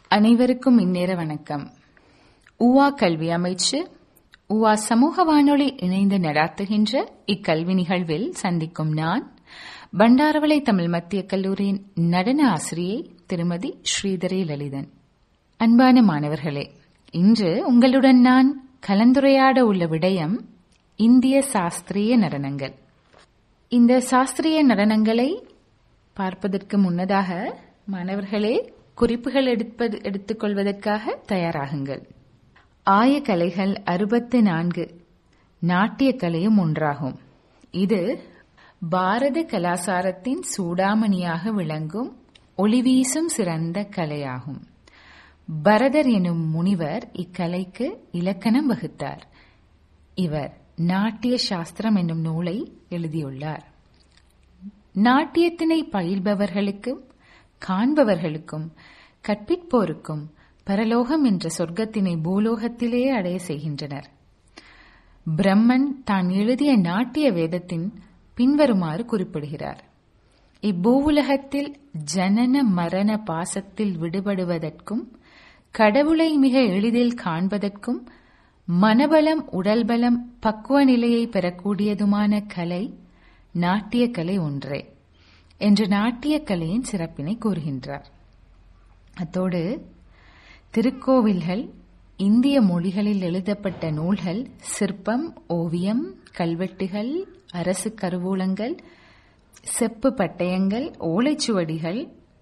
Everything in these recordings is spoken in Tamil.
அனைவருக்கும் இந்நேர வணக்கம் உவா கல்வி அமைச்சு உவா சமூக வானொலி இணைந்து நடாத்துகின்ற இக்கல்வி நிகழ்வில் சந்திக்கும் நான் பண்டாரவளை தமிழ் மத்திய கல்லூரியின் நடன ஆசிரியை திருமதி ஸ்ரீதரி லலிதன் அன்பான மாணவர்களே இன்று உங்களுடன் நான் கலந்துரையாட உள்ள விடயம் இந்திய சாஸ்திரிய நடனங்கள் இந்த சாஸ்திரிய நடனங்களை பார்ப்பதற்கு முன்னதாக மாணவர்களே குறிப்புகள் எடுப்பது எடுத்துக்கொள்வதற்காக தயாராகுங்கள் ஆய கலைகள் அறுபத்து நான்கு நாட்டிய கலையும் ஒன்றாகும் இது பாரத கலாசாரத்தின் சூடாமணியாக விளங்கும் ஒளிவீசும் சிறந்த கலையாகும் பரதர் எனும் முனிவர் இக்கலைக்கு இலக்கணம் வகுத்தார் இவர் நாட்டிய சாஸ்திரம் என்னும் நூலை எழுதியுள்ளார் நாட்டியத்தினை பயில்பவர்களுக்கும் காண்பவர்களுக்கும் கற்பிப்போருக்கும் பரலோகம் என்ற சொர்க்கத்தினை பூலோகத்திலே அடைய செய்கின்றனர் பிரம்மன் தான் எழுதிய நாட்டிய வேதத்தின் பின்வருமாறு குறிப்பிடுகிறார் இப்பூவுலகத்தில் ஜனன மரண பாசத்தில் விடுபடுவதற்கும் கடவுளை மிக எளிதில் காண்பதற்கும் மனபலம் உடல்பலம் பக்குவ நிலையை பெறக்கூடியதுமான கலை நாட்டிய கலை ஒன்றே என்று நாட்டிய கலையின் சிறப்பினை கூறுகின்றார் அத்தோடு திருக்கோவில்கள் இந்திய மொழிகளில் எழுதப்பட்ட நூல்கள் சிற்பம் ஓவியம் கல்வெட்டுகள் அரசு கருவூலங்கள் செப்பு பட்டயங்கள் ஓலைச்சுவடிகள்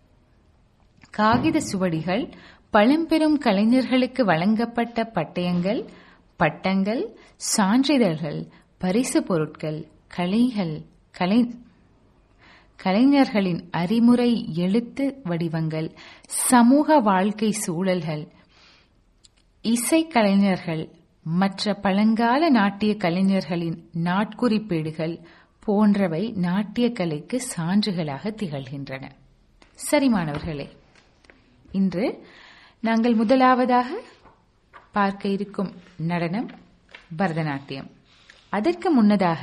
காகித சுவடிகள் பழம்பெரும் கலைஞர்களுக்கு வழங்கப்பட்ட பட்டயங்கள் பட்டங்கள் சான்றிதழ்கள் பரிசு பொருட்கள் கலைகள் கலை கலைஞர்களின் அறிமுறை எழுத்து வடிவங்கள் சமூக வாழ்க்கை சூழல்கள் இசைக்கலைஞர்கள் மற்ற பழங்கால நாட்டிய கலைஞர்களின் நாட்குறிப்பீடுகள் போன்றவை நாட்டிய கலைக்கு சான்றுகளாக திகழ்கின்றன சரி மாணவர்களே இன்று நாங்கள் முதலாவதாக பார்க்க இருக்கும் நடனம் பரதநாட்டியம் அதற்கு முன்னதாக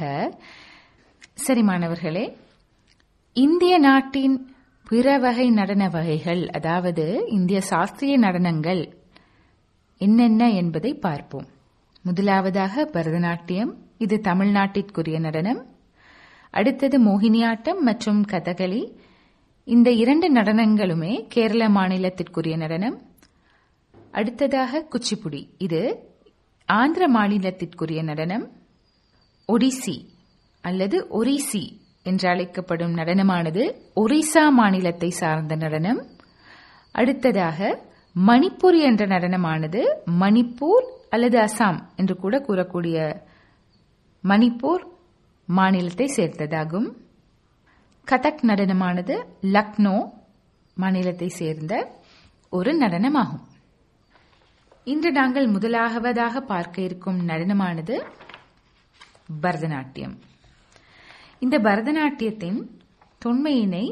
சரி மாணவர்களே இந்திய நாட்டின் பிற வகை நடன வகைகள் அதாவது இந்திய சாஸ்திரிய நடனங்கள் என்னென்ன என்பதை பார்ப்போம் முதலாவதாக பரதநாட்டியம் இது தமிழ்நாட்டிற்குரிய நடனம் அடுத்தது மோகினியாட்டம் மற்றும் கதகளி இந்த இரண்டு நடனங்களுமே கேரள மாநிலத்திற்குரிய நடனம் அடுத்ததாக குச்சிப்புடி இது ஆந்திர மாநிலத்திற்குரிய நடனம் ஒடிசி அல்லது ஒரிசி என்று அழைக்கப்படும் நடனமானது ஒரிசா மாநிலத்தை சார்ந்த நடனம் அடுத்ததாக மணிப்பூர் என்ற நடனமானது மணிப்பூர் அல்லது அசாம் என்று கூட கூறக்கூடிய மணிப்பூர் மாநிலத்தை சேர்ந்ததாகும் கதக் நடனமானது லக்னோ மாநிலத்தை சேர்ந்த ஒரு நடனமாகும் இன்று நாங்கள் முதலாவதாக பார்க்க இருக்கும் நடனமானது பரதநாட்டியம் இந்த பரதநாட்டியத்தின் தொன்மையினை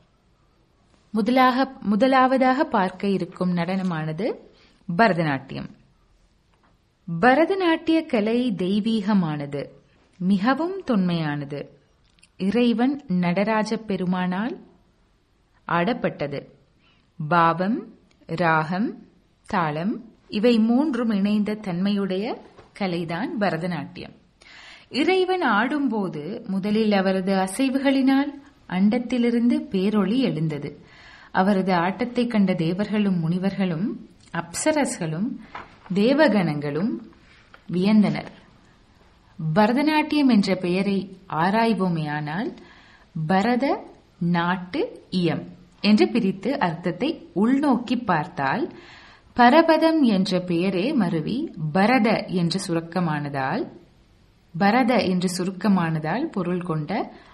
முதலாக முதலாவதாக பார்க்க இருக்கும் நடனமானது பரதநாட்டியம் பரதநாட்டிய கலை தெய்வீகமானது மிகவும் தொன்மையானது இறைவன் நடராஜ பெருமானால் ஆடப்பட்டது பாவம் ராகம் தாளம் இவை மூன்றும் இணைந்த தன்மையுடைய கலைதான் பரதநாட்டியம் இறைவன் ஆடும்போது முதலில் அவரது அசைவுகளினால் அண்டத்திலிருந்து பேரொளி எழுந்தது அவரது ஆட்டத்தை கண்ட தேவர்களும் முனிவர்களும் அப்சரஸ்களும் தேவகணங்களும் வியந்தனர் பரதநாட்டியம் என்ற பெயரை ஆராய்வோமேயானால் பரத நாட்டு இயம் என்று பிரித்து அர்த்தத்தை உள்நோக்கி பார்த்தால் பரபதம் என்ற பெயரே மருவி பரத என்று சுருக்கமானதால் பரத என்று சுருக்கமானதால் பொருள் கொண்ட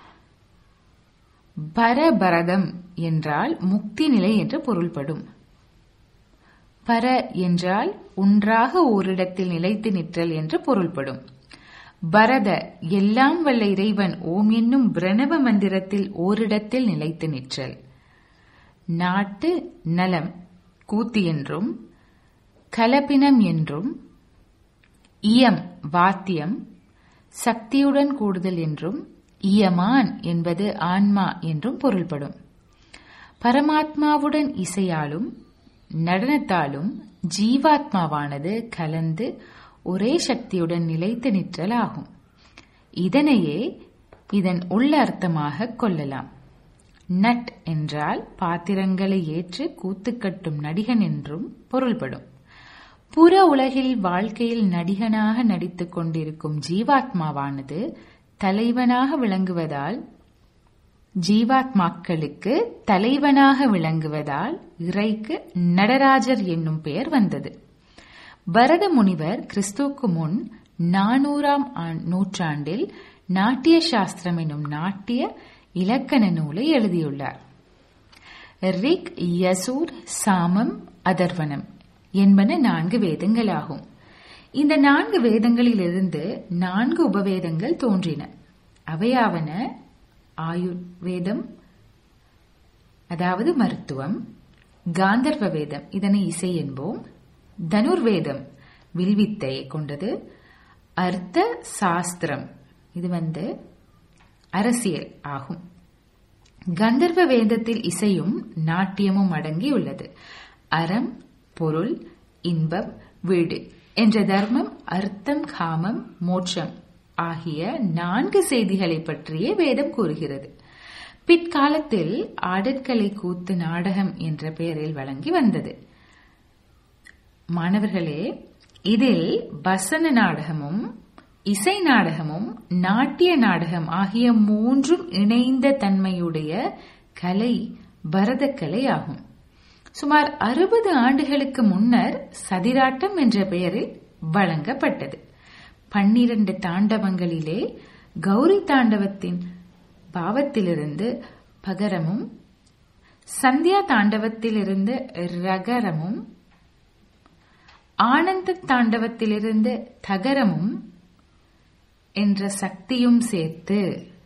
பரபரதம் என்றால் முக்தி நிலை என்று பொருள்படும் பர என்றால் ஒன்றாக ஓரிடத்தில் நிலைத்து நிற்றல் என்று பொருள்படும் பரத எல்லாம் வல்ல இறைவன் ஓம் என்னும் பிரணவ மந்திரத்தில் ஓரிடத்தில் நிலைத்து நிற்றல் நாட்டு நலம் கூத்து என்றும் கலப்பினம் என்றும் இயம் வாத்தியம் சக்தியுடன் கூடுதல் என்றும் இயமான் என்பது ஆன்மா என்றும் பொருள்படும் பரமாத்மாவுடன் இசையாலும் நடனத்தாலும் ஜீவாத்மாவானது கலந்து ஒரே சக்தியுடன் நிலைத்து நிற்றல் ஆகும் இதனையே இதன் உள்ள அர்த்தமாக கொள்ளலாம் நட் என்றால் பாத்திரங்களை ஏற்று கூத்துக்கட்டும் நடிகன் என்றும் பொருள்படும் புற உலகில் வாழ்க்கையில் நடிகனாக நடித்துக் கொண்டிருக்கும் ஜீவாத்மாவானது தலைவனாக விளங்குவதால் ஜீவாத்மாக்களுக்கு தலைவனாக விளங்குவதால் இறைக்கு நடராஜர் என்னும் பெயர் வந்தது பரத முனிவர் கிறிஸ்துவுக்கு முன் நானூறாம் நூற்றாண்டில் நாட்டிய சாஸ்திரம் என்னும் நாட்டிய இலக்கண நூலை எழுதியுள்ளார் ரிக் யசூர் சாமம் அதர்வனம் என்பன நான்கு வேதங்களாகும் இந்த நான்கு வேதங்களிலிருந்து நான்கு உபவேதங்கள் தோன்றின அவையாவன ஆயுர்வேதம் அதாவது மருத்துவம் காந்தர்வ வேதம் இதனை இசை என்போம் தனுர்வேதம் வில்வித்தையை கொண்டது அர்த்த சாஸ்திரம் இது வந்து அரசியல் ஆகும் கந்தர்வ வேதத்தில் இசையும் நாட்டியமும் அடங்கியுள்ளது அறம் பொருள் இன்பம் வீடு என்ற தர்மம் அர்த்தம் காமம் மோட்சம் ஆகிய நான்கு செய்திகளை பற்றியே வேதம் கூறுகிறது பிற்காலத்தில் ஆடற்கலை கூத்து நாடகம் என்ற பெயரில் வழங்கி வந்தது மாணவர்களே இதில் வசன நாடகமும் இசை நாடகமும் நாட்டிய நாடகம் ஆகிய மூன்றும் இணைந்த தன்மையுடைய கலை பரதக்கலை ஆகும் சுமார் அறுபது ஆண்டுகளுக்கு முன்னர் சதிராட்டம் என்ற பெயரில் வழங்கப்பட்டது பன்னிரண்டு தாண்டவங்களிலே கௌரி தாண்டவத்தின் பாவத்திலிருந்து பகரமும் சந்தியா தாண்டவத்திலிருந்து ரகரமும் ஆனந்த தாண்டவத்திலிருந்து தகரமும் என்ற சக்தியும் சேர்த்து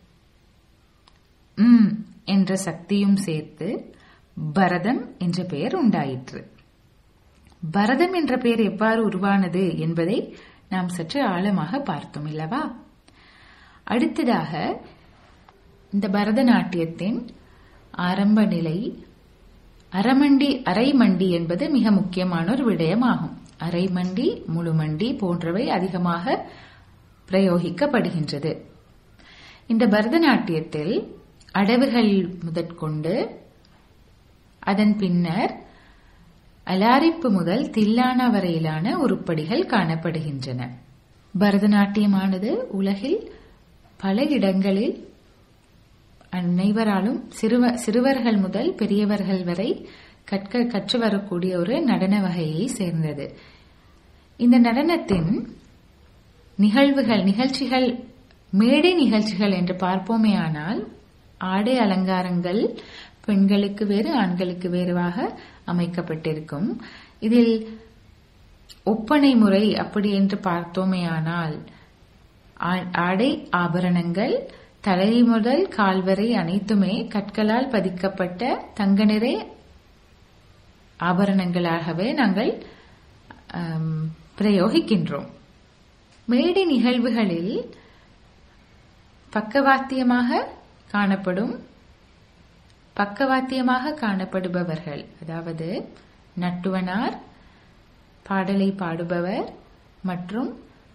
ம் என்ற சக்தியும் சேர்த்து பரதம் என்ற பெயர் உண்டாயிற்று பரதம் என்ற பெயர் எவ்வாறு உருவானது என்பதை நாம் சற்று ஆழமாக பார்த்தோம் இல்லவா அடுத்ததாக இந்த பரதநாட்டியத்தின் ஆரம்ப நிலை அரைமண்டி அரைமண்டி என்பது மிக முக்கியமான ஒரு விடயமாகும் அரைமண்டி முழுமண்டி போன்றவை அதிகமாக பிரயோகிக்கப்படுகின்றது இந்த பரதநாட்டியத்தில் அடவுகள் முதற்கொண்டு அதன் பின்னர் அலாரிப்பு முதல் தில்லானா வரையிலான உருப்படிகள் காணப்படுகின்றன பரதநாட்டியமானது உலகில் பல இடங்களில் அனைவராலும் சிறுவ சிறுவர்கள் முதல் பெரியவர்கள் வரை கற்க கற்று வரக்கூடிய ஒரு நடன வகையை சேர்ந்தது இந்த நடனத்தின் நிகழ்வுகள் நிகழ்ச்சிகள் மேடை நிகழ்ச்சிகள் என்று பார்ப்போமே ஆனால் ஆடை அலங்காரங்கள் பெண்களுக்கு வேறு ஆண்களுக்கு வேறுவாக அமைக்கப்பட்டிருக்கும் இதில் ஒப்பனை முறை அப்படி என்று பார்த்தோமே ஆனால் ஆடை ஆபரணங்கள் தலை முதல் கால் வரை அனைத்துமே கற்களால் பதிக்கப்பட்ட தங்க நிறை ஆபரணங்களாகவே நாங்கள் பிரயோகிக்கின்றோம் மேடை நிகழ்வுகளில் பக்கவாத்தியமாக காணப்படும் பக்கவாத்தியமாக காணப்படுபவர்கள் அதாவது நட்டுவனார் பாடலை பாடுபவர் மற்றும்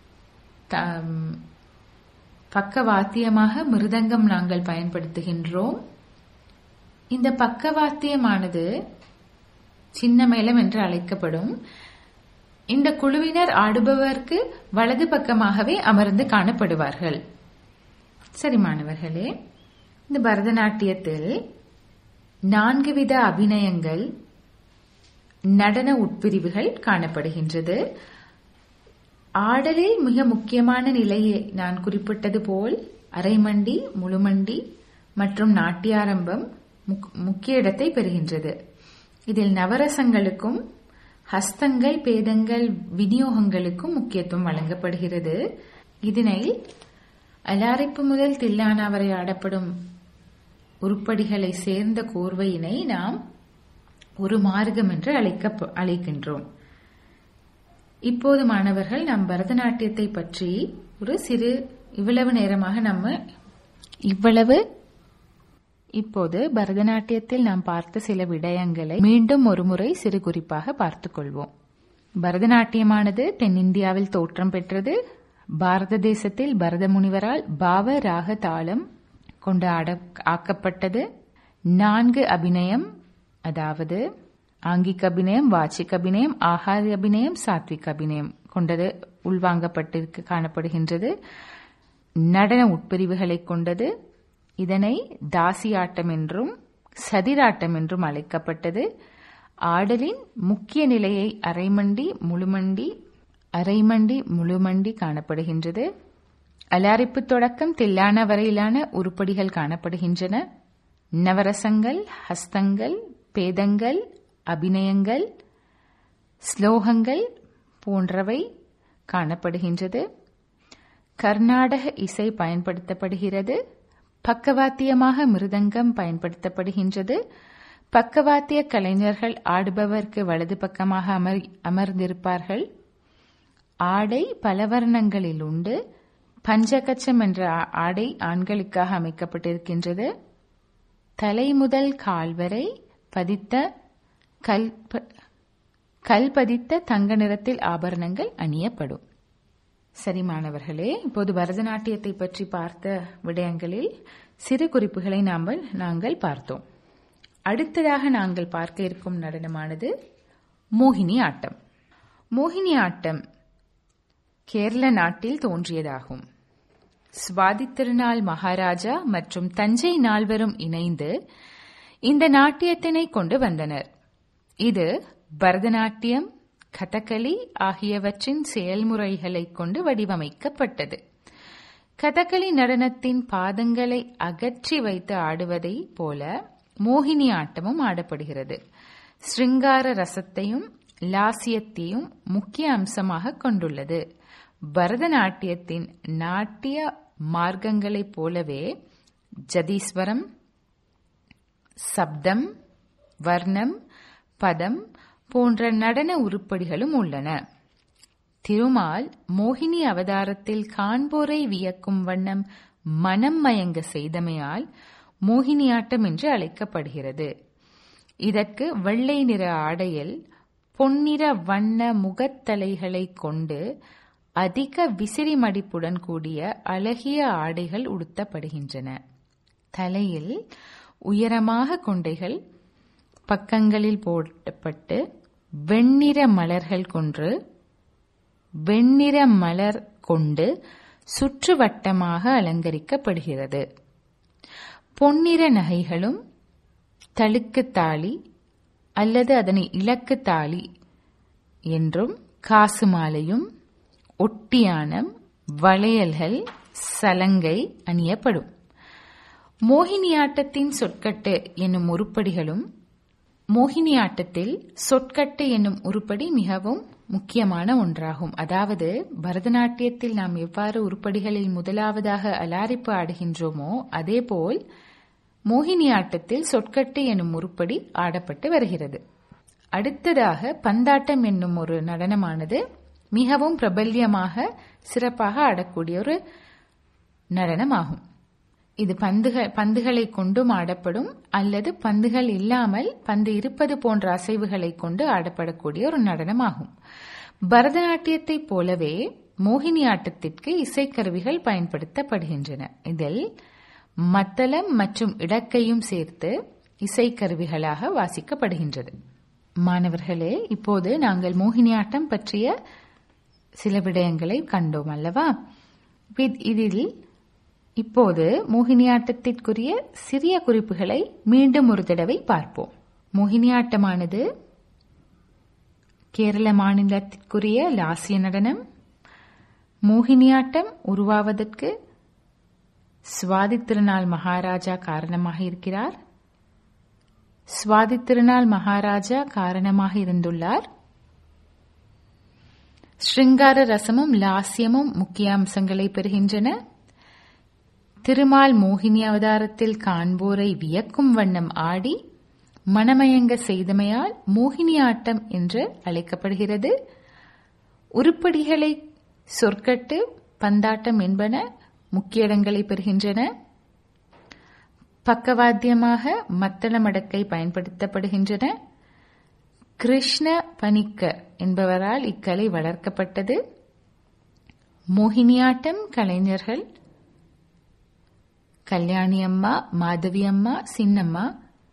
பக்கவாத்தியமாக மிருதங்கம் நாங்கள் பயன்படுத்துகின்றோம் இந்த பக்கவாத்தியமானது சின்ன மேளம் என்று அழைக்கப்படும் இந்த குழுவினர் ஆடுபவருக்கு வலது பக்கமாகவே அமர்ந்து காணப்படுவார்கள் சரி மாணவர்களே இந்த பரதநாட்டியத்தில் நான்கு வித அபிநயங்கள் நடன உட்பிரிவுகள் காணப்படுகின்றது ஆடலில் மிக முக்கியமான நிலையை நான் குறிப்பிட்டது போல் அரைமண்டி முழுமண்டி மற்றும் நாட்டியாரம்பம் முக்கிய இடத்தை பெறுகின்றது இதில் நவரசங்களுக்கும் ஹஸ்தங்கள் பேதங்கள் விநியோகங்களுக்கும் முக்கியத்துவம் வழங்கப்படுகிறது இதனை அலாரிப்பு முதல் தில்லானா வரை ஆடப்படும் உருப்படிகளை சேர்ந்த கோர்வையினை நாம் ஒரு மார்க்கம் என்று அழைக்க அழைக்கின்றோம் இப்போது மாணவர்கள் நம் பரதநாட்டியத்தை பற்றி ஒரு சிறு இவ்வளவு நேரமாக நம்ம இவ்வளவு இப்போது பரதநாட்டியத்தில் நாம் பார்த்த சில விடயங்களை மீண்டும் ஒருமுறை சிறு குறிப்பாக பார்த்துக் கொள்வோம் பரதநாட்டியமானது தென்னிந்தியாவில் தோற்றம் பெற்றது பாரத தேசத்தில் பரத முனிவரால் பாவ ராக தாளம் கொண்டு ஆட ஆக்கப்பட்டது நான்கு அபிநயம் அதாவது ஆங்கிக் அபிநயம் வாச்சிக் அபிநயம் ஆகாரி அபிநயம் சாத்விக் அபிநயம் கொண்டது உள்வாங்கப்பட்டிருக்கு காணப்படுகின்றது நடன உட்பிரிவுகளை கொண்டது இதனை தாசியாட்டம் என்றும் சதிராட்டம் என்றும் அழைக்கப்பட்டது ஆடலின் முக்கிய நிலையை அரைமண்டி முழுமண்டி அரைமண்டி முழுமண்டி காணப்படுகின்றது அலாரிப்பு தொடக்கம் தில்லான வரையிலான உருப்படிகள் காணப்படுகின்றன நவரசங்கள் ஹஸ்தங்கள் பேதங்கள் அபிநயங்கள் ஸ்லோகங்கள் போன்றவை காணப்படுகின்றது கர்நாடக இசை பயன்படுத்தப்படுகிறது பக்கவாத்தியமாக மிருதங்கம் பயன்படுத்தப்படுகின்றது பக்கவாத்திய கலைஞர்கள் ஆடுபவருக்கு வலது பக்கமாக அமர் அமர்ந்திருப்பார்கள் ஆடை பலவர்ணங்களில் உண்டு பஞ்சகச்சம் என்ற ஆடை ஆண்களுக்காக அமைக்கப்பட்டிருக்கின்றது தலை முதல் கால் வரை பதித்த கல் கல் பதித்த தங்க நிறத்தில் ஆபரணங்கள் அணியப்படும் சரி மாணவர்களே இப்போது பரதநாட்டியத்தை பற்றி பார்த்த விடயங்களில் சிறு குறிப்புகளை நாம் நாங்கள் பார்த்தோம் அடுத்ததாக நாங்கள் பார்க்க இருக்கும் நடனமானது மோகினி ஆட்டம் மோகினி ஆட்டம் கேரள நாட்டில் தோன்றியதாகும் சுவாதி திருநாள் மகாராஜா மற்றும் தஞ்சை நால்வரும் இணைந்து இந்த நாட்டியத்தினை கொண்டு வந்தனர் இது பரதநாட்டியம் கதகளி ஆகியவற்றின் செயல்முறைகளை கொண்டு வடிவமைக்கப்பட்டது கதகளி நடனத்தின் பாதங்களை அகற்றி வைத்து ஆடுவதை போல மோகினி ஆட்டமும் ஆடப்படுகிறது ஸ்ருங்கார ரசத்தையும் லாசியத்தையும் முக்கிய அம்சமாக கொண்டுள்ளது பரதநாட்டியத்தின் நாட்டிய மார்க்கங்களைப் போலவே ஜதீஸ்வரம் சப்தம் வர்ணம் பதம் போன்ற நடன உருப்படிகளும் உள்ளன திருமால் மோகினி அவதாரத்தில் காண்போரை வியக்கும் வண்ணம் மனம் மயங்க செய்தமையால் மோகினியாட்டம் என்று அழைக்கப்படுகிறது இதற்கு வெள்ளை நிற ஆடையில் பொன்னிற வண்ண முகத்தலைகளை கொண்டு அதிக விசிறி மடிப்புடன் கூடிய அழகிய ஆடைகள் உடுத்தப்படுகின்றன தலையில் உயரமாக கொண்டைகள் பக்கங்களில் போடப்பட்டு வெண்ணிற மலர்கள் கொன்று வெண்ணிற மலர் கொண்டு சுற்றுவட்டமாக அலங்கரிக்கப்படுகிறது பொன்னிற நகைகளும் தழுக்கு தாலி அல்லது அதனை இலக்கு தாலி என்றும் காசு மாலையும் ஒட்டியானம் வளையல்கள் சலங்கை அணியப்படும் மோகினியாட்டத்தின் சொற்கட்டு என்னும் உருப்படிகளும் மோகினியாட்டத்தில் சொற்கட்டு என்னும் உருப்படி மிகவும் முக்கியமான ஒன்றாகும் அதாவது பரதநாட்டியத்தில் நாம் எவ்வாறு உருப்படிகளில் முதலாவதாக அலாரிப்பு ஆடுகின்றோமோ அதேபோல் மோகினியாட்டத்தில் சொற்கட்டு என்னும் உருப்படி ஆடப்பட்டு வருகிறது அடுத்ததாக பந்தாட்டம் என்னும் ஒரு நடனமானது மிகவும் பிரபல்யமாக சிறப்பாக ஆடக்கூடிய ஒரு நடனமாகும் இது பந்துகள் பந்துகளை கொண்டும் ஆடப்படும் அல்லது பந்துகள் இல்லாமல் பந்து இருப்பது போன்ற அசைவுகளை கொண்டு ஆடப்படக்கூடிய ஒரு நடனமாகும் பரதநாட்டியத்தைப் போலவே மோகினி ஆட்டத்திற்கு இசைக்கருவிகள் பயன்படுத்தப்படுகின்றன இதில் மத்தளம் மற்றும் இடக்கையும் சேர்த்து இசைக்கருவிகளாக வாசிக்கப்படுகின்றது மாணவர்களே இப்போது நாங்கள் மோகினியாட்டம் பற்றிய சில விடயங்களை கண்டோம் அல்லவா இதில் இப்போது மோகினியாட்டத்திற்குரிய சிறிய குறிப்புகளை மீண்டும் ஒரு தடவை பார்ப்போம் மோகினியாட்டமானது கேரள மாநிலத்திற்குரிய லாசிய நடனம் மோகினியாட்டம் உருவாவதற்கு சுவாதி திருநாள் மகாராஜா காரணமாக இருக்கிறார் சுவாதி திருநாள் மகாராஜா காரணமாக இருந்துள்ளார் ஸ்ருங்கார ரசமும் லாசியமும் முக்கிய அம்சங்களை பெறுகின்றன திருமால் மோகினி அவதாரத்தில் காண்போரை வியக்கும் வண்ணம் ஆடி மனமயங்க செய்தமையால் மோகினி ஆட்டம் என்று அழைக்கப்படுகிறது உருப்படிகளை சொற்கட்டு பந்தாட்டம் என்பன முக்கிய இடங்களை பெறுகின்றன பக்கவாத்தியமாக மத்தள மடக்கை பயன்படுத்தப்படுகின்றன கிருஷ்ண பனிக்கர் என்பவரால் இக்கலை வளர்க்கப்பட்டது மோகினியாட்டம் கலைஞர்கள் கல்யாணி அம்மா மாதவி அம்மா சின்னம்மா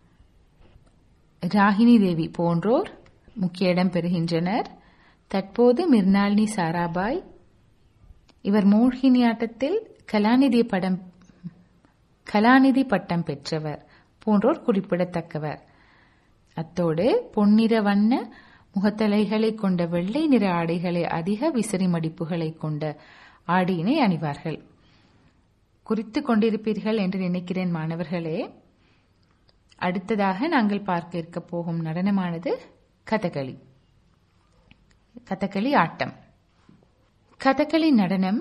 ராகினி தேவி போன்றோர் முக்கிய இடம் பெறுகின்றனர் தற்போது மிர்னாலினி சாராபாய் இவர் மோகினியாட்டத்தில் கலாநிதி படம் கலாநிதி பட்டம் பெற்றவர் போன்றோர் குறிப்பிடத்தக்கவர் அத்தோடு பொன்னிற வண்ண முகத்தலைகளை கொண்ட வெள்ளை நிற ஆடைகளை அதிக விசிறி மடிப்புகளை கொண்ட ஆடியினை அணிவார்கள் குறித்து கொண்டிருப்பீர்கள் என்று நினைக்கிறேன் மாணவர்களே அடுத்ததாக நாங்கள் பார்க்க இருக்க போகும் நடனமானது கதகளி கதகளி ஆட்டம் கதகளி நடனம்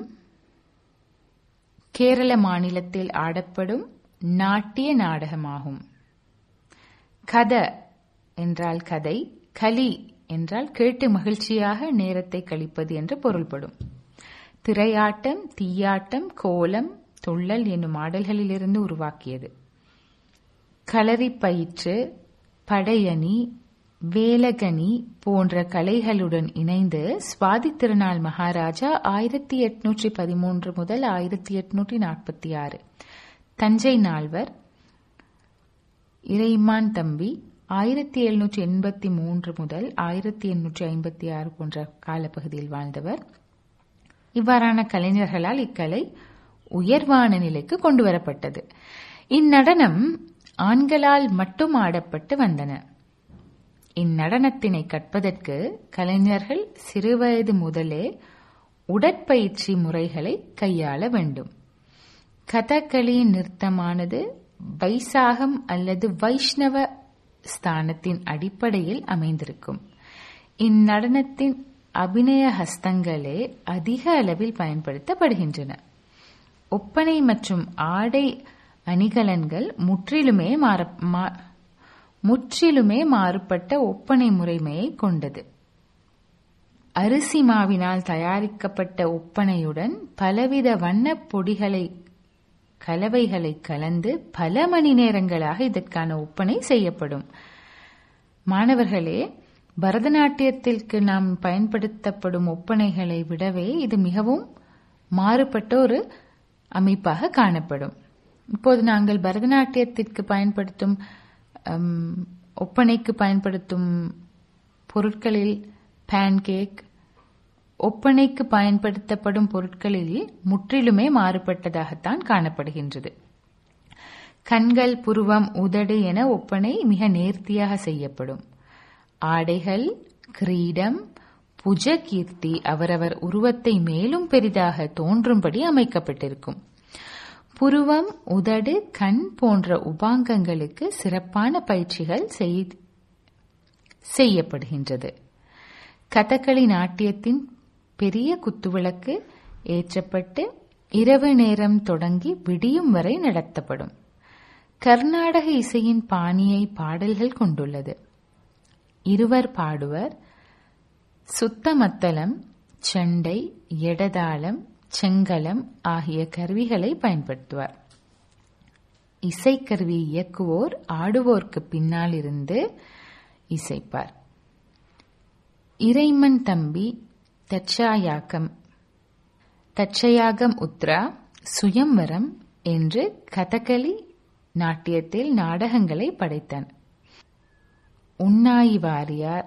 கேரள மாநிலத்தில் ஆடப்படும் நாட்டிய நாடகமாகும் கத என்றால் கதை கலி என்றால் கேட்டு மகிழ்ச்சியாக நேரத்தை கழிப்பது என்று பொருள்படும் திரையாட்டம் தீயாட்டம் கோலம் துள்ளல் என்னும் ஆடல்களிலிருந்து உருவாக்கியது களரி பயிற்று படையணி வேலகனி போன்ற கலைகளுடன் இணைந்து சுவாதி திருநாள் மகாராஜா ஆயிரத்தி எட்நூற்றி பதிமூன்று முதல் ஆயிரத்தி எட்நூற்றி நாற்பத்தி ஆறு தஞ்சை நால்வர் இறைமான் தம்பி ஆயிரத்தி எழுநூற்றி எண்பத்தி மூன்று முதல் ஆயிரத்தி எண்ணூற்றி ஐம்பத்தி ஆறு போன்ற காலப்பகுதியில் வாழ்ந்தவர் இவ்வாறான கலைஞர்களால் இக்கலை உயர்வான நிலைக்கு கொண்டு வரப்பட்டது இந்நடனம் ஆண்களால் மட்டும் ஆடப்பட்டு வந்தன இந்நடனத்தினை கற்பதற்கு கலைஞர்கள் சிறுவயது முதலே உடற்பயிற்சி முறைகளை கையாள வேண்டும் கதகளியின் நிறுத்தமானது வைசாகம் அல்லது வைஷ்ணவ ஸ்தானத்தின் அடிப்படையில் அமைந்திருக்கும் இந்நடனத்தின் அபிநய ஹஸ்தங்களே அதிக அளவில் பயன்படுத்தப்படுகின்றன ஒப்பனை மற்றும் ஆடை அணிகலன்கள் முற்றிலுமே மாற முற்றிலுமே மாறுபட்ட ஒப்பனை முறைமையை கொண்டது அரிசி மாவினால் தயாரிக்கப்பட்ட ஒப்பனையுடன் பலவித வண்ணப் பொடிகளை கலவைகளை கலந்து பல மணி நேரங்களாக இதற்கான ஒப்பனை செய்யப்படும் மாணவர்களே பரதநாட்டியத்திற்கு நாம் பயன்படுத்தப்படும் ஒப்பனைகளை விடவே இது மிகவும் மாறுபட்ட ஒரு அமைப்பாக காணப்படும் இப்போது நாங்கள் பரதநாட்டியத்திற்கு பயன்படுத்தும் ஒப்பனைக்கு பயன்படுத்தும் பொருட்களில் பேன்கேக் ஒப்பனைக்கு பயன்படுத்தப்படும் பொருட்களில் முற்றிலுமே மாறுபட்டதாகத்தான் காணப்படுகின்றது கண்கள் புருவம் உதடு என ஒப்பனை மிக நேர்த்தியாக செய்யப்படும் ஆடைகள் கிரீடம் புஜ கீர்த்தி அவரவர் உருவத்தை மேலும் பெரிதாக தோன்றும்படி அமைக்கப்பட்டிருக்கும் புருவம் உதடு கண் போன்ற உபாங்கங்களுக்கு சிறப்பான பயிற்சிகள் செய்யப்படுகின்றது கதகளி நாட்டியத்தின் பெரிய குத்துவிளக்கு ஏற்றப்பட்டு இரவு நேரம் தொடங்கி விடியும் வரை நடத்தப்படும் கர்நாடக இசையின் பாணியை பாடல்கள் கொண்டுள்ளது இருவர் பாடுவர் சுத்தமத்தளம் செண்டை எடதாளம் செங்கலம் ஆகிய கருவிகளை பயன்படுத்துவார் இசைக்கருவி இயக்குவோர் ஆடுவோர்க்கு பின்னால் இருந்து இசைப்பார் இறைமன் தம்பி தட்சாயாக்கம் தட்சயாகம் உத்ரா சுயம்வரம் என்று கதகளி நாட்டியத்தில் நாடகங்களை படைத்தன உண்ணாயி வாரியார்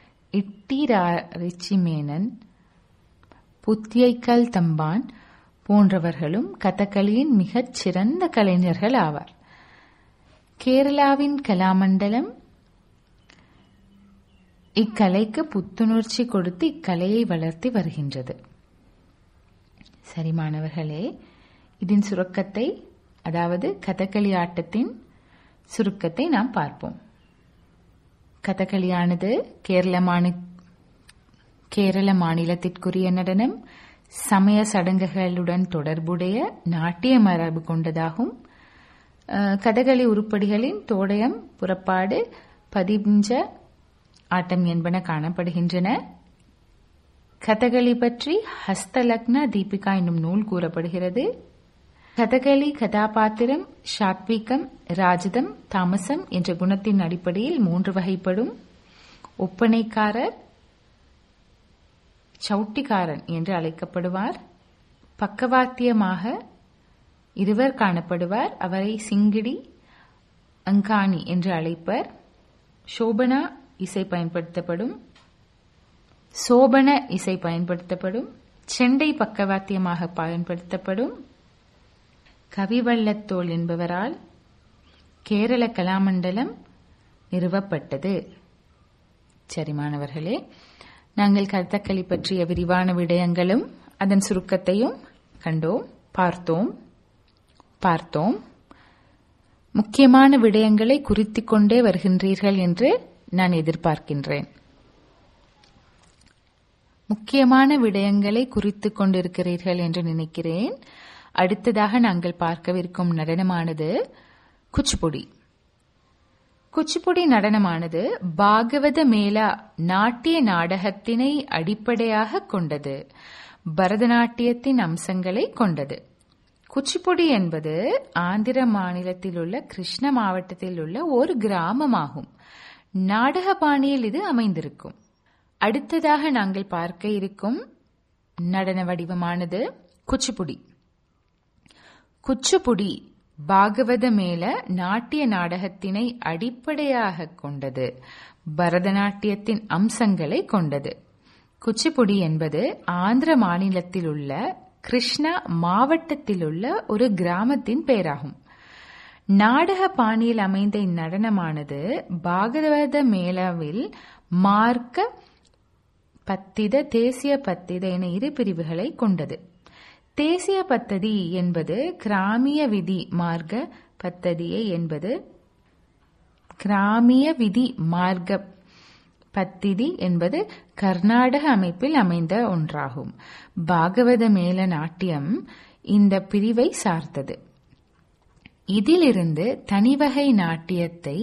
இட்டிராரிச்சிமேனன் புத்தியைக்கல் தம்பான் போன்றவர்களும் கதகளியின் மிகச் சிறந்த கலைஞர்கள் ஆவார் கேரளாவின் கலாமண்டலம் இக்கலைக்கு புத்துணர்ச்சி கொடுத்து இக்கலையை வளர்த்தி வருகின்றது சரி மாணவர்களே இதன் சுருக்கத்தை அதாவது கதகளி ஆட்டத்தின் சுருக்கத்தை நாம் பார்ப்போம் கதகளியானது கேரள மாநி கேரள மாநிலத்திற்குரிய நடனம் சமய சடங்குகளுடன் தொடர்புடைய நாட்டிய மரபு கொண்டதாகும் கதகளி உருப்படிகளின் தோடயம் புறப்பாடு பதிஞ்ச ஆட்டம் என்பன காணப்படுகின்றன கதகளி பற்றி ஹஸ்தலக்ன தீபிகா என்னும் நூல் கூறப்படுகிறது கதகளி கதாபாத்திரம் சாத்விகம் ராஜதம் தாமசம் என்ற குணத்தின் அடிப்படையில் மூன்று வகைப்படும் ஒப்பனைக்காரர் சவுட்டிக்காரன் என்று அழைக்கப்படுவார் பக்கவாத்தியமாக இருவர் காணப்படுவார் அவரை சிங்கிடி அங்காணி என்று அழைப்பர் சோபனா இசை பயன்படுத்தப்படும் சோபன இசை பயன்படுத்தப்படும் செண்டை பக்கவாத்தியமாக பயன்படுத்தப்படும் கவிவள்ளத்தோள் என்பவரால் கேரள கலாமண்டலம் நிறுவப்பட்டது சரி மாணவர்களே நாங்கள் கருத்தக்களி பற்றிய விரிவான விடயங்களும் அதன் சுருக்கத்தையும் கண்டோம் பார்த்தோம் பார்த்தோம் முக்கியமான விடயங்களை குறித்துக் கொண்டே வருகின்றீர்கள் என்று நான் எதிர்பார்க்கின்றேன் முக்கியமான விடயங்களை குறித்துக் கொண்டிருக்கிறீர்கள் என்று நினைக்கிறேன் அடுத்ததாக நாங்கள் பார்க்கவிருக்கும் நடனமானது குச்சிப்புடி குச்சிப்புடி நடனமானது பாகவத மேளா நாட்டிய நாடகத்தினை அடிப்படையாக கொண்டது பரதநாட்டியத்தின் அம்சங்களை கொண்டது குச்சிப்புடி என்பது ஆந்திர மாநிலத்தில் உள்ள கிருஷ்ண மாவட்டத்தில் உள்ள ஒரு கிராமமாகும் நாடக பாணியில் இது அமைந்திருக்கும் அடுத்ததாக நாங்கள் பார்க்க இருக்கும் நடன வடிவமானது குச்சிப்புடி குச்சிப்புடி பாகவத மேல நாட்டிய நாடகத்தினை அடிப்படையாக கொண்டது பரதநாட்டியத்தின் அம்சங்களை கொண்டது குச்சிப்புடி என்பது ஆந்திர மாநிலத்தில் உள்ள கிருஷ்ணா மாவட்டத்தில் உள்ள ஒரு கிராமத்தின் பெயராகும் நாடக பாணியில் அமைந்த இந்நடனமானது பாகவத மேளாவில் மார்க்க பத்தித தேசிய பத்தித என இரு பிரிவுகளை கொண்டது தேசிய பத்ததி என்பது கிராமிய விதி மார்க்க பத்ததியை என்பது கிராமிய விதி மார்க்க பத்திதி என்பது கர்நாடக அமைப்பில் அமைந்த ஒன்றாகும் பாகவத மேல நாட்டியம் இந்த பிரிவை சார்ந்தது இதிலிருந்து தனிவகை நாட்டியத்தை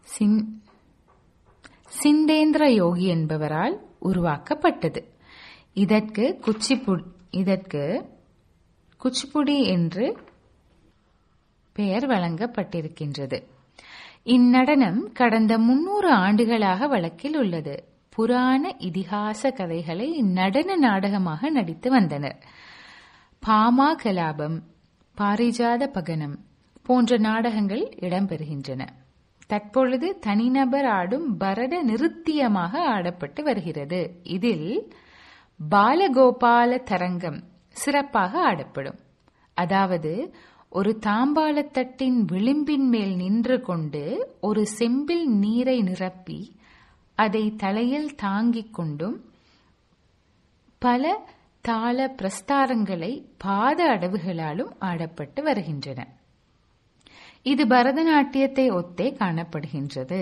சிந்தேந்திர யோகி என்பவரால் உருவாக்கப்பட்டது இதற்கு குச்சிப்புடி இதற்கு குச்சிப்புடி என்று பெயர் வழங்கப்பட்டிருக்கின்றது இந்நடனம் கடந்த முன்னூறு ஆண்டுகளாக வழக்கில் உள்ளது புராண இதிகாச கதைகளை நடன நாடகமாக நடித்து வந்தனர் பாமா கலாபம் பாரிஜாத பகனம் போன்ற நாடகங்கள் இடம்பெறுகின்றன தற்பொழுது தனிநபர் ஆடும் பரத நிருத்தியமாக ஆடப்பட்டு வருகிறது இதில் பாலகோபால தரங்கம் சிறப்பாக ஆடப்படும் அதாவது ஒரு தாம்பாளத்தட்டின் விளிம்பின் மேல் நின்று கொண்டு ஒரு செம்பில் நீரை நிரப்பி அதை தலையில் தாங்கிக் கொண்டும் பல தாள பிரஸ்தாரங்களை பாத அடவுகளாலும் ஆடப்பட்டு வருகின்றன இது பரதநாட்டியத்தை ஒத்தே காணப்படுகின்றது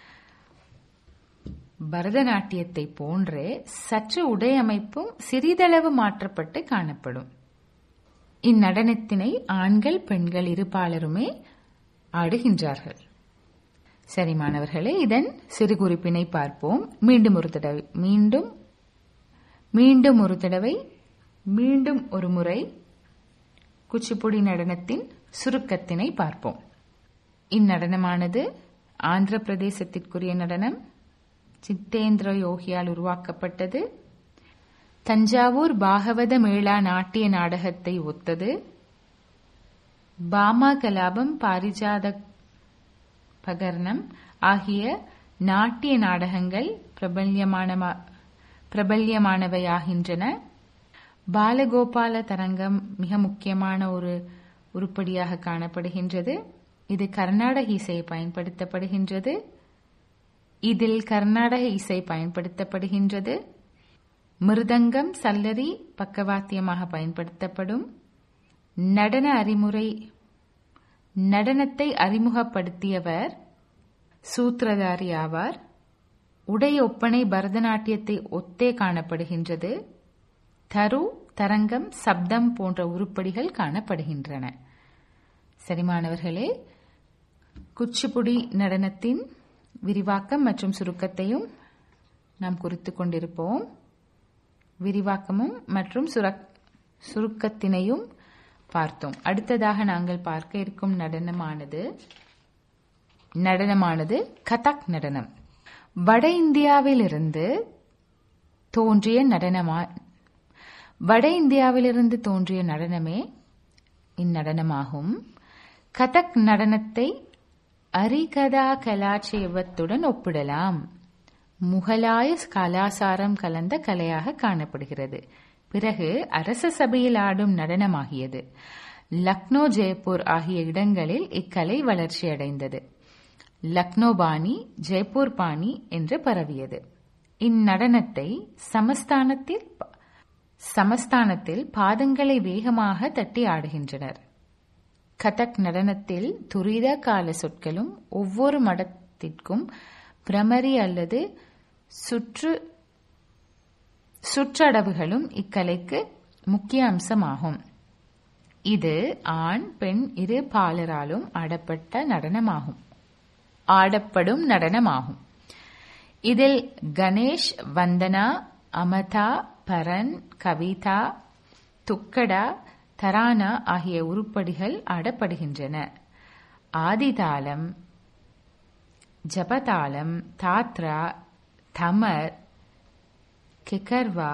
பரதநாட்டியத்தை போன்றே சற்று உடையமைப்பும் சிறிதளவு மாற்றப்பட்டு காணப்படும் இந்நடனத்தினை ஆண்கள் பெண்கள் இருபாலருமே ஆடுகின்றார்கள் சரி மாணவர்களே இதன் சிறு குறிப்பினை பார்ப்போம் மீண்டும் ஒரு தடவை மீண்டும் மீண்டும் ஒரு தடவை மீண்டும் ஒரு முறை குச்சிப்புடி நடனத்தின் சுருக்கத்தினை பார்ப்போம் இந்நடனமானது ஆந்திர பிரதேசத்திற்குரிய நடனம் சித்தேந்திர யோகியால் உருவாக்கப்பட்டது தஞ்சாவூர் பாகவத மேளா நாட்டிய நாடகத்தை ஒத்தது பாமா கலாபம் பாரிஜாத பகர்ணம் ஆகிய நாட்டிய நாடகங்கள் பிரபல்யமானவையாகின்றன பாலகோபால தரங்கம் மிக முக்கியமான ஒரு உருப்படியாக காணப்படுகின்றது இது கர்நாடக இசை பயன்படுத்தப்படுகின்றது இதில் கர்நாடக இசை பயன்படுத்தப்படுகின்றது மிருதங்கம் சல்லரி பக்கவாத்தியமாக பயன்படுத்தப்படும் நடன அறிமுறை நடனத்தை அறிமுகப்படுத்தியவர் சூத்திரதாரி ஆவார் உடை ஒப்பனை பரதநாட்டியத்தை ஒத்தே காணப்படுகின்றது தரு தரங்கம் சப்தம் போன்ற உருப்படிகள் காணப்படுகின்றன சரிமானவர்களே குச்சிப்புடி நடனத்தின் விரிவாக்கம் மற்றும் சுருக்கத்தையும் நாம் குறித்து கொண்டிருப்போம் விரிவாக்கமும் மற்றும் சுருக்கத்தினையும் பார்த்தோம் அடுத்ததாக நாங்கள் பார்க்க இருக்கும் நடனமானது நடனமானது கதக் நடனம் வட இந்தியாவிலிருந்து தோன்றிய நடனமா வட இந்தியாவிலிருந்து தோன்றிய நடனமே இந்நடனமாகும் கதக் நடனத்தை அரிகதா கலாட்சேபத்துடன் ஒப்பிடலாம் முகலாய கலாசாரம் கலந்த கலையாக காணப்படுகிறது பிறகு அரச சபையில் ஆடும் நடனமாகியது லக்னோ ஜெய்ப்பூர் ஆகிய இடங்களில் இக்கலை வளர்ச்சியடைந்தது லக்னோ பாணி ஜெய்ப்பூர் பாணி என்று பரவியது இந்நடனத்தை சமஸ்தானத்தில் சமஸ்தானத்தில் பாதங்களை வேகமாக தட்டி ஆடுகின்றனர் கதக் நடனத்தில் துரித கால சொற்களும் ஒவ்வொரு மடத்திற்கும் பிரமரி அல்லது சுற்று சுற்றடவுகளும் இக்கலைக்கு முக்கிய அம்சமாகும் இது ஆண் பெண் இரு பாலராலும் ஆடப்பட்ட நடனமாகும் ஆடப்படும் நடனமாகும் இதில் கணேஷ் வந்தனா அமதா பரன் கவிதா துக்கடா தரானா ஆகிய உருப்படிகள் ஆடப்படுகின்றன ஆதிதாளம் ஜபதாளம் தாத்ரா தமர் கிகர்வா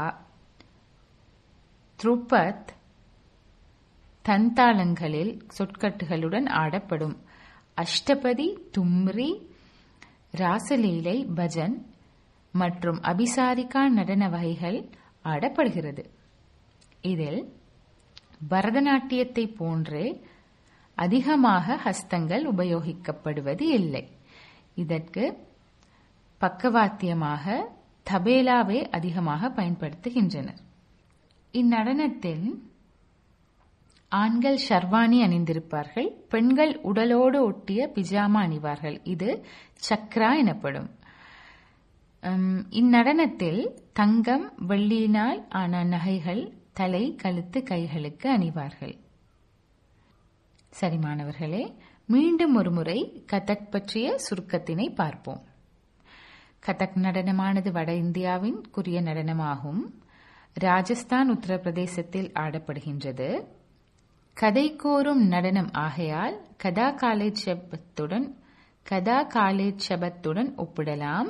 த்ருபத் தந்தாளங்களில் சொற்கட்டுகளுடன் ஆடப்படும் அஷ்டபதி தும்ரி ராசலீலை பஜன் மற்றும் அபிசாரிகா நடன வகைகள் ஆடப்படுகிறது இதில் பரதநாட்டியத்தை போன்றே அதிகமாக ஹஸ்தங்கள் உபயோகிக்கப்படுவது இல்லை இதற்கு பக்கவாத்தியமாக தபேலாவை அதிகமாக பயன்படுத்துகின்றனர் இந்நடனத்தில் ஆண்கள் ஷர்வானி அணிந்திருப்பார்கள் பெண்கள் உடலோடு ஒட்டிய பிஜாமா அணிவார்கள் இது சக்ரா எனப்படும் இந்நடனத்தில் தங்கம் வெள்ளியினால் ஆன நகைகள் தலை கழுத்து கைகளுக்கு அணிவார்கள் சரி மாணவர்களே மீண்டும் ஒரு முறை கதக் பற்றிய சுருக்கத்தினை பார்ப்போம் கதக் நடனமானது வட இந்தியாவின் குறிய நடனமாகும் ராஜஸ்தான் உத்தரப்பிரதேசத்தில் ஆடப்படுகின்றது கதை கோரும் நடனம் ஆகையால் கதா காலேட்சபத்துடன் கதா காலேட்சபத்துடன் ஒப்பிடலாம்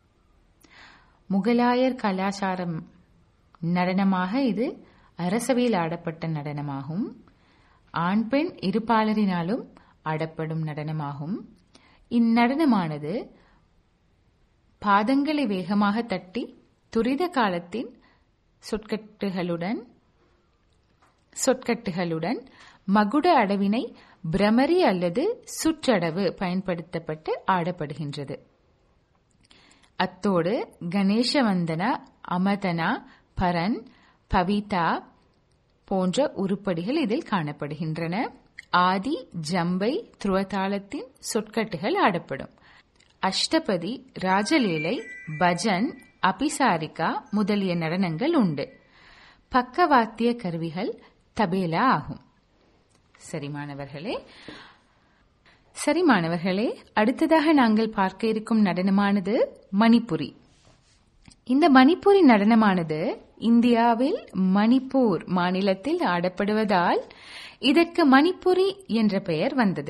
முகலாயர் கலாச்சாரம் நடனமாக இது அரசவையில் ஆடப்பட்ட நடனமாகும் ஆண் பெண் இருபாலரினாலும் ஆடப்படும் நடனமாகும் இந்நடனமானது பாதங்களை வேகமாக தட்டி துரித காலத்தின் சொற்கட்டுகளுடன் சொற்கட்டுகளுடன் மகுட அடவினை பிரமரி அல்லது சுற்றடவு பயன்படுத்தப்பட்டு ஆடப்படுகின்றது அத்தோடு கணேசவந்தனா அமதனா பரன் பவிதா போன்ற உருப்படிகள் இதில் காணப்படுகின்றன ஆதி ஜம்பை துருவதாளத்தின் சொற்கட்டுகள் ஆடப்படும் அஷ்டபதி ராஜலீலை பஜன் அபிசாரிகா முதலிய நடனங்கள் உண்டு பக்கவாத்திய கருவிகள் தபேலா ஆகும் சரி மாணவர்களே சரி மாணவர்களே அடுத்ததாக நாங்கள் பார்க்க இருக்கும் நடனமானது மணிப்புரி இந்த மணிப்புரி நடனமானது இந்தியாவில் மணிப்பூர் மாநிலத்தில் ஆடப்படுவதால் இதற்கு மணிப்புரி என்ற பெயர் வந்தது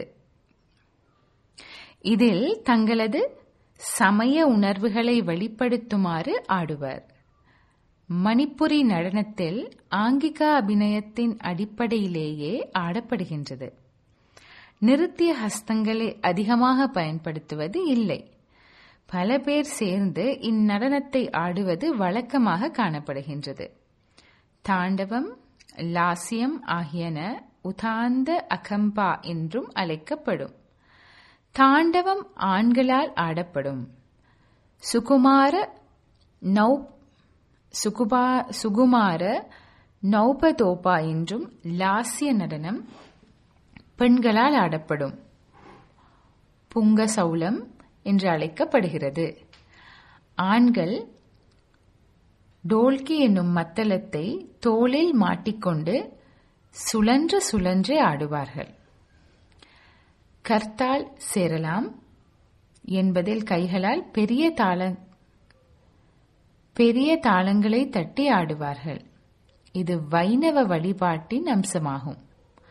இதில் தங்களது சமய உணர்வுகளை வெளிப்படுத்துமாறு ஆடுவர் மணிப்புரி நடனத்தில் ஆங்கிகா அபிநயத்தின் அடிப்படையிலேயே ஆடப்படுகின்றது நிறுத்திய ஹஸ்தங்களை அதிகமாக பயன்படுத்துவது இல்லை பல பேர் சேர்ந்து இந்நடனத்தை ஆடுவது வழக்கமாக காணப்படுகின்றது தாண்டவம் லாசியம் ஆகியன உதாந்த அகம்பா என்றும் அழைக்கப்படும் தாண்டவம் ஆண்களால் ஆடப்படும் சுகுமார நௌ சுகுபா சுகுமார நௌபதோபா என்றும் லாசிய நடனம் பெண்களால் ஆடப்படும் புங்க சௌலம் என்று அழைக்கப்படுகிறது ஆண்கள் டோல்கி என்னும் மத்தளத்தை தோளில் மாட்டிக்கொண்டு சுழன்று சுழன்று ஆடுவார்கள் கர்த்தால் சேரலாம் என்பதில் கைகளால் பெரிய தாள பெரிய தாளங்களை தட்டி ஆடுவார்கள் இது வைணவ வழிபாட்டின் அம்சமாகும்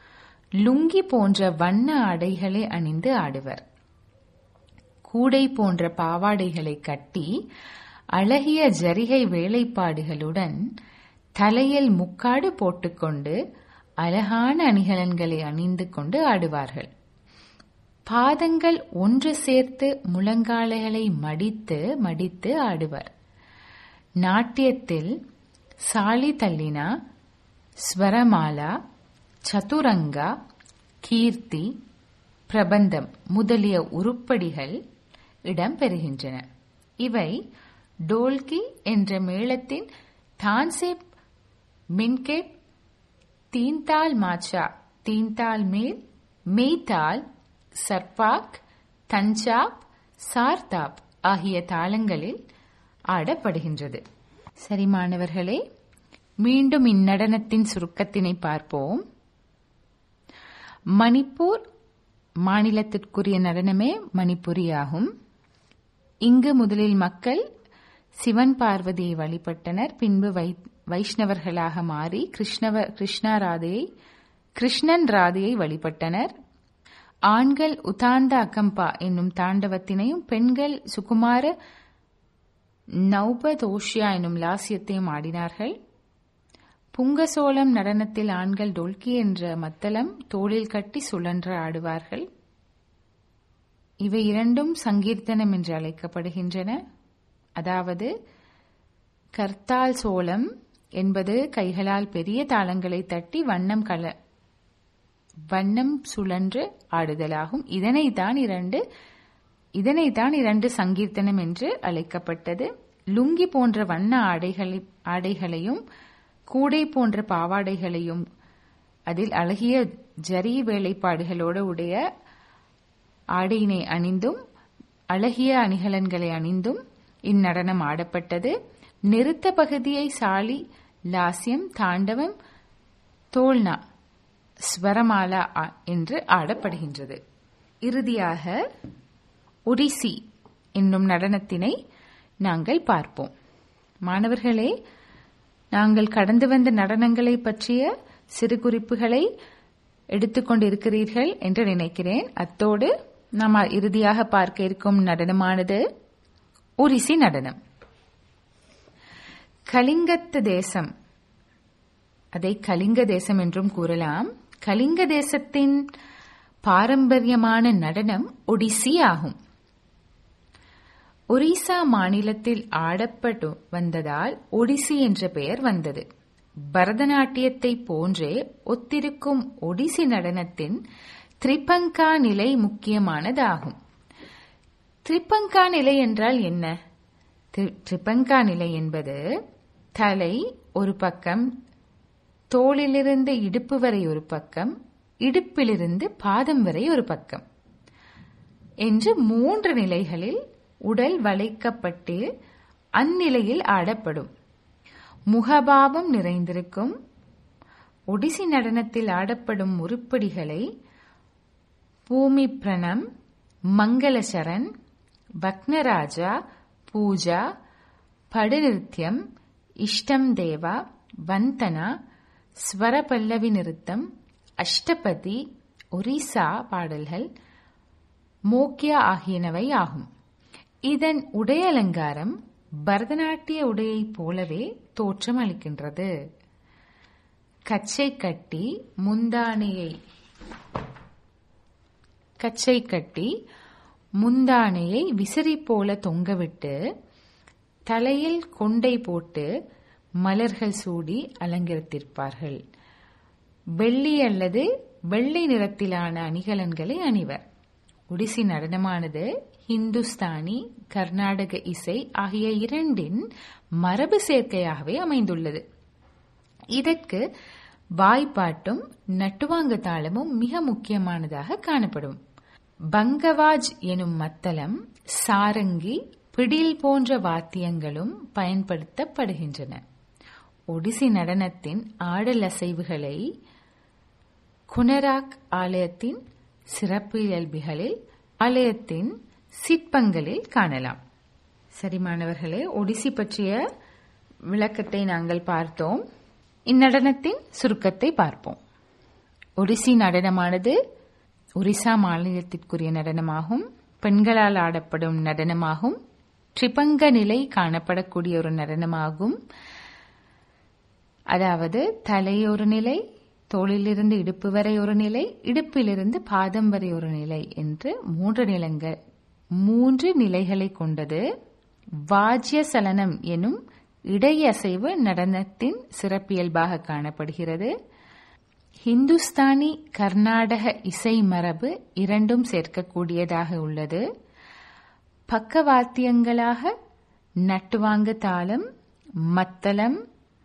லுங்கி போன்ற வண்ண ஆடைகளை அணிந்து ஆடுவர் கூடை போன்ற பாவாடைகளை கட்டி அழகிய ஜரிகை வேலைப்பாடுகளுடன் தலையில் முக்காடு போட்டுக்கொண்டு அழகான அணிகலன்களை அணிந்து கொண்டு ஆடுவார்கள் பாதங்கள் ஒன்று சேர்த்து முழங்காலைகளை மடித்து மடித்து ஆடுவர் நாட்டியத்தில் சாலி தல்லினா ஸ்வரமாலா சதுரங்கா கீர்த்தி பிரபந்தம் முதலிய உருப்படிகள் இடம்பெறுகின்றன இவை டோல்கி என்ற மேளத்தின் தான்சேப் மின்கேப் தீன்தால் மாச்சா தீன்தால் மேல் மெய்தால் சர்பாக் தஞ்சாப் சார்தாப் ஆகிய தாளங்களில் ஆடப்படுகின்றது சரி மாணவர்களே மீண்டும் இந்நடனத்தின் சுருக்கத்தினை பார்ப்போம் மணிப்பூர் மாநிலத்திற்குரிய நடனமே மணிப்புரியாகும் இங்கு முதலில் மக்கள் சிவன் பார்வதியை வழிபட்டனர் பின்பு வை வைஷ்ணவர்களாக மாறி கிருஷ்ணவ கிருஷ்ணா ராதையை கிருஷ்ணன் ராதையை வழிபட்டனர் ஆண்கள் உதாந்த அகம்பா என்னும் தாண்டவத்தினையும் பெண்கள் சுகுமார நௌபதோஷியா என்னும் லாசியத்தையும் ஆடினார்கள் புங்கசோளம் நடனத்தில் ஆண்கள் டொல்கி என்ற மத்தளம் தோளில் கட்டி சுழன்று ஆடுவார்கள் இவை இரண்டும் சங்கீர்த்தனம் என்று அழைக்கப்படுகின்றன அதாவது கர்த்தால் சோளம் என்பது கைகளால் பெரிய தாளங்களை தட்டி வண்ணம் கல வண்ணம் சுழன்று ஆடுதலாகும் இதனைத்தான் இரண்டு இதனைத்தான் இரண்டு சங்கீர்த்தனம் என்று அழைக்கப்பட்டது லுங்கி போன்ற வண்ண ஆடைகளை ஆடைகளையும் கூடை போன்ற பாவாடைகளையும் அதில் அழகிய ஜரி வேலைப்பாடுகளோடு உடைய ஆடையினை அணிந்தும் அழகிய அணிகலன்களை அணிந்தும் இந்நடனம் ஆடப்பட்டது நிறுத்த பகுதியை சாலி லாசியம் தாண்டவம் தோல்னா ஸ்வரமாலா என்று ஆடப்படுகின்றது இறுதியாக ஒடிசி என்னும் நடனத்தினை நாங்கள் பார்ப்போம் மாணவர்களே நாங்கள் கடந்து வந்த நடனங்களை பற்றிய சிறு குறிப்புகளை எடுத்துக்கொண்டிருக்கிறீர்கள் என்று நினைக்கிறேன் அத்தோடு நாம் இறுதியாக பார்க்க இருக்கும் நடனமானது ஒரிசி நடனம் கலிங்கத்து தேசம் அதை கலிங்க தேசம் என்றும் கூறலாம் கலிங்க தேசத்தின் பாரம்பரியமான நடனம் ஒடிசி ஆகும் ஒரிசா மாநிலத்தில் ஆடப்பட்டு வந்ததால் ஒடிசி என்ற பெயர் வந்தது பரதநாட்டியத்தை போன்றே ஒத்திருக்கும் ஒடிசி நடனத்தின் திரிபங்கா நிலை முக்கியமானதாகும் திரிபங்கா நிலை என்றால் என்ன திரிபங்கா நிலை என்பது தலை ஒரு பக்கம் தோளிலிருந்து இடுப்பு வரை ஒரு பக்கம் இடுப்பிலிருந்து பாதம் வரை ஒரு பக்கம் என்று மூன்று நிலைகளில் உடல் வளைக்கப்பட்டு அந்நிலையில் ஆடப்படும் முகபாவம் நிறைந்திருக்கும் ஒடிசி நடனத்தில் ஆடப்படும் உருப்படிகளை பூமி பிரணம் மங்களசரண் பக்னராஜா பூஜா படுநிருத்தியம் இஷ்டம் தேவா வந்தனா ஸ்வரபல்லவி நிறுத்தம் அஷ்டபதி ஒரிசா பாடல்கள் மோக்கியா ஆகியனவை ஆகும் இதன் உடை அலங்காரம் பரதநாட்டிய உடையைப் போலவே தோற்றம் அளிக்கின்றது கச்சை கட்டி முந்தானையை கச்சை கட்டி முந்தானையை விசிறி போல தொங்கவிட்டு தலையில் கொண்டை போட்டு மலர்கள் சூடி அலங்கரித்திருப்பார்கள் வெள்ளி அல்லது வெள்ளை நிறத்திலான அணிகலன்களை அணிவர் ஒடிசி நடனமானது ஹிந்துஸ்தானி கர்நாடக இசை ஆகிய இரண்டின் மரபு சேர்க்கையாகவே அமைந்துள்ளது இதற்கு வாய்ப்பாட்டும் நட்டுவாங்க தாளமும் மிக முக்கியமானதாக காணப்படும் பங்கவாஜ் எனும் மத்தளம் சாரங்கி பிடில் போன்ற வாத்தியங்களும் பயன்படுத்தப்படுகின்றன ஒடிசி நடனத்தின் ஆடல் அசைவுகளை குனராக் ஆலயத்தின் சிறப்பு இயல்புகளில் ஆலயத்தின் சிற்பங்களில் காணலாம் சரி மாணவர்களே ஒடிசி பற்றிய விளக்கத்தை நாங்கள் பார்த்தோம் இந்நடனத்தின் சுருக்கத்தை பார்ப்போம் ஒடிசி நடனமானது ஒரிசா மாநிலத்திற்குரிய நடனமாகும் பெண்களால் ஆடப்படும் நடனமாகும் ட்ரிபங்க நிலை காணப்படக்கூடிய ஒரு நடனமாகும் அதாவது தலை ஒரு நிலை தோளிலிருந்து இடுப்பு வரை ஒரு நிலை இடுப்பிலிருந்து பாதம் வரை ஒரு நிலை என்று மூன்று நிலங்கள் மூன்று நிலைகளை கொண்டது வாஜ்ய சலனம் எனும் இடையசைவு நடனத்தின் சிறப்பியல்பாக காணப்படுகிறது ஹிந்துஸ்தானி கர்நாடக இசை மரபு இரண்டும் சேர்க்கக்கூடியதாக உள்ளது பக்கவாத்தியங்களாக நட்டுவாங்கு தாளம் மத்தளம்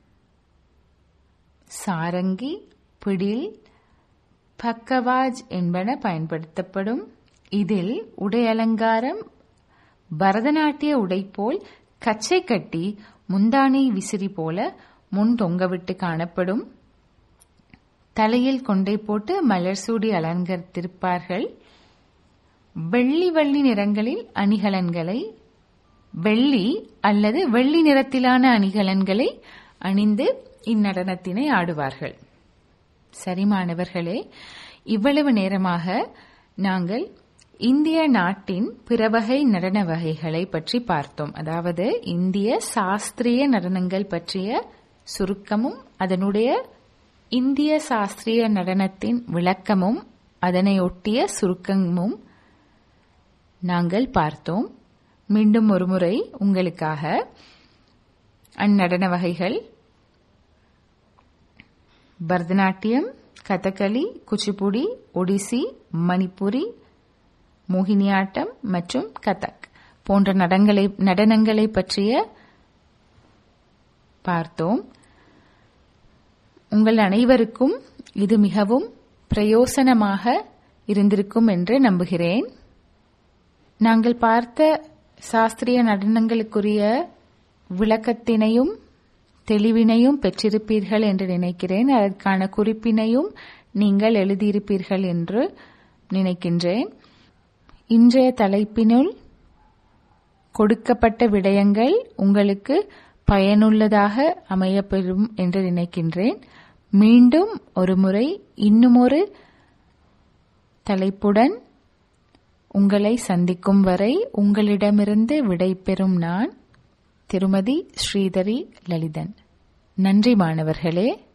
சாரங்கி பிடில் பக்கவாஜ் என்பன பயன்படுத்தப்படும் இதில் உடை அலங்காரம் பரதநாட்டிய உடை போல் கச்சை கட்டி முந்தானை விசிறி போல முன் தொங்கவிட்டு காணப்படும் தலையில் கொண்டை போட்டு மலர் சூடி அலங்கரித்திருப்பார்கள் வெள்ளி வெள்ளி நிறங்களில் அணிகலன்களை வெள்ளி அல்லது வெள்ளி நிறத்திலான அணிகலன்களை அணிந்து இந்நடனத்தினை ஆடுவார்கள் சரி மாணவர்களே இவ்வளவு நேரமாக நாங்கள் இந்திய நாட்டின் பிற வகை நடன வகைகளை பற்றி பார்த்தோம் அதாவது இந்திய சாஸ்திரிய நடனங்கள் பற்றிய சுருக்கமும் அதனுடைய இந்திய சாஸ்திரிய நடனத்தின் விளக்கமும் அதனை ஒட்டிய சுருக்கமும் நாங்கள் பார்த்தோம் மீண்டும் ஒருமுறை உங்களுக்காக அந்நடன வகைகள் பரதநாட்டியம் கதகளி குச்சிப்புடி ஒடிசி மணிப்புரி மோகினியாட்டம் மற்றும் கதக் போன்ற நடங்களை நடனங்களை பற்றிய பார்த்தோம் உங்கள் அனைவருக்கும் இது மிகவும் பிரயோசனமாக இருந்திருக்கும் என்று நம்புகிறேன் நாங்கள் பார்த்த சாஸ்திரிய நடனங்களுக்குரிய விளக்கத்தினையும் தெளிவினையும் பெற்றிருப்பீர்கள் என்று நினைக்கிறேன் அதற்கான குறிப்பினையும் நீங்கள் எழுதியிருப்பீர்கள் என்று நினைக்கின்றேன் இன்றைய தலைப்பினுள் கொடுக்கப்பட்ட விடயங்கள் உங்களுக்கு பயனுள்ளதாக அமையப்பெறும் என்று நினைக்கின்றேன் மீண்டும் ஒரு முறை இன்னுமொரு தலைப்புடன் உங்களை சந்திக்கும் வரை உங்களிடமிருந்து விடைபெறும் நான் திருமதி ஸ்ரீதரி லலிதன் நன்றி மாணவர்களே